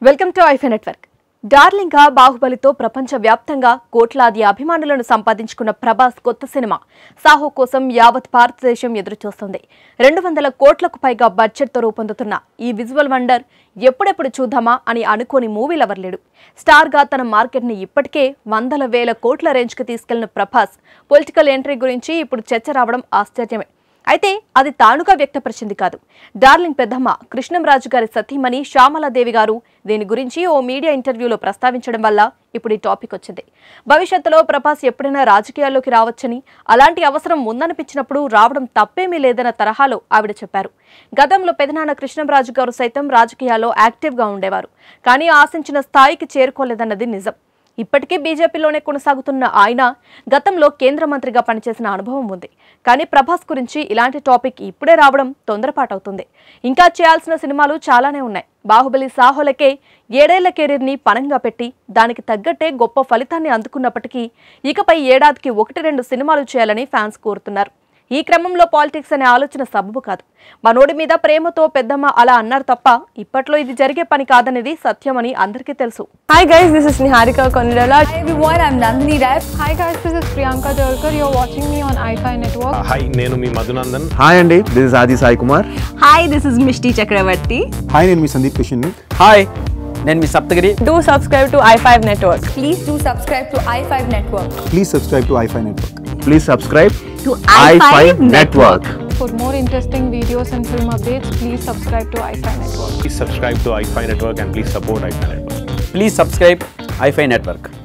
Welcome to iFi network darling గా బాహుబలితో ప్రపంచ వ్యాప్తంగా కోట్లాది అభిమానులను సంపాదించుకున్న ప్రభాస్ కొత్త సినిమా సాహో కోసం యావత్ భారతదేశం ఎదురుచూస్తోంది రెండు వందల కోట్లకు పైగా బడ్జెట్తో రూపొందుతున్న ఈ విజువల్ వండర్ ఎప్పుడెప్పుడు చూద్దామా అని అనుకోని మూవీ లవర్ లేడు స్టార్గా తన మార్కెట్ని ఇప్పటికే వందల వేల కోట్ల రేంజ్కి తీసుకెళ్లిన ప్రభాస్ పొలిటికల్ ఎంట్రీ గురించి ఇప్పుడు చర్చ రావడం ఆశ్చర్యమే అయితే అది తానుగా వ్యక్తపరిచింది కాదు డార్లింగ్ పెద్దమ్మ కృష్ణంరాజు గారి సతీమణి శ్యామలాదేవి గారు దీని గురించి ఓ మీడియా ఇంటర్వ్యూలో ప్రస్తావించడం వల్ల ఇప్పుడు ఈ టాపిక్ వచ్చింది భవిష్యత్తులో ప్రభాస్ ఎప్పుడైనా రాజకీయాల్లోకి రావచ్చని అలాంటి అవసరం ఉందనిపించినప్పుడు రావడం తప్పేమీ లేదన్న తరహాలో ఆవిడ చెప్పారు గతంలో పెదనాన్న కృష్ణంరాజు గారు సైతం రాజకీయాల్లో యాక్టివ్గా ఉండేవారు కానీ ఆశించిన స్థాయికి చేరుకోలేదన్నది నిజం ఇప్పటికీ బీజేపీలోనే కొనసాగుతున్న ఆయన గతంలో కేంద్ర మంత్రిగా పనిచేసిన అనుభవం ఉంది కానీ ప్రభాస్ గురించి ఇలాంటి టాపిక్ ఇప్పుడే రావడం తొందరపాటవుతుంది ఇంకా చేయాల్సిన సినిమాలు చాలానే ఉన్నాయి బాహుబలి సాహోలకే ఏడేళ్ల కెరీర్ని పణంగా పెట్టి దానికి తగ్గట్టే గొప్ప ఫలితాన్ని అందుకున్నప్పటికీ ఇకపై ఏడాదికి ఒకటి రెండు సినిమాలు చేయాలని ఫ్యాన్స్ కోరుతున్నారు ఈ క్రమంలో పాలిటిక్స్ అనే ఆలోచన సబబు కాదు మనోడి మీద ప్రేమతో పెద్దమ్మ అలా అన్నారు తప్ప ఇప్పట్లో ఇది జరిగే పని కాదనేది సత్యమని అందరికీ తెలుసు Hi guys, this is Niharika Konirala. Hi everyone, I'm Nandini Rai. Hi guys, this is Priyanka Jalkar. You're watching me on iFi Network. Hi నేను మీ మధునందన్ హాయ్ అండి this is Aadi Sai Kumar Hi, this is Mishti Chakravarti. Hi నేను మీ Sandeep Kishan hi నేను మీ Saptagiri Do subscribe to i5 Network. Please do subscribe to i5 Network. Please subscribe to iFi network please subscribe To i5 i5 network For more interesting videos and film updates, please subscribe to iFi Network. Please subscribe to iFi network and please support iFi network please subscribe iFi network